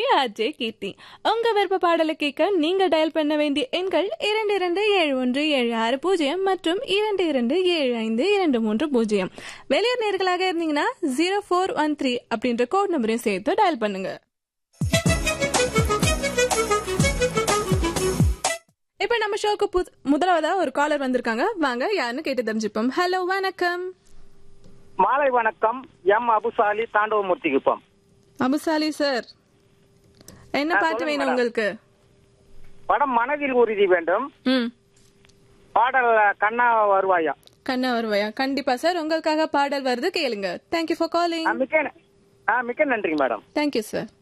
RJ கீர்த்தி உங்க விருப்ப பாடலை கேட்க நீங்க டயல் பண்ண வேண்டிய எண்கள் இரண்டு இரண்டு ஏழு ஒன்று ஏழு ஆறு பூஜ்ஜியம் மற்றும் இரண்டு இரண்டு ஏழு ஐந்து இரண்டு மூன்று பூஜ்ஜியம் வெளியூர் நேர்களாக இருந்தீங்கன்னா ஜீரோ ஃபோர் ஒன் த்ரீ அப்படின்ற கோட் நம்பரையும் சேர்த்து டயல் பண்ணுங்க இப்ப நம்ம ஷோக்கு புது- முதலாவதா ஒரு காலர் வந்திருக்காங்க வாங்க யாருன்னு கேட்டு தெரிஞ்சுப்போம் ஹலோ வணக்கம் மாலை வணக்கம் எம் அபுசாலி தாண்டவமூர்த்தி குப்பம் அபுசாலி சார் என்ன ஆ, பாட்டு சொல்லுங்க வேணும் மேடம். உங்களுக்கு படம் மனதில் உறுதி வேண்டும் ம் பாடல் கண்ணா வருவாயா கண்ணா வருவாயா கண்டிப்பா சார் உங்களுக்காக பாடல் வருது கேளுங்க தேங்க்யூ ஃபார் ஆ, காலிங் மிக்க ந- ஆ, மிக்க நன்றி மேடம் தேங்க்யூ சார்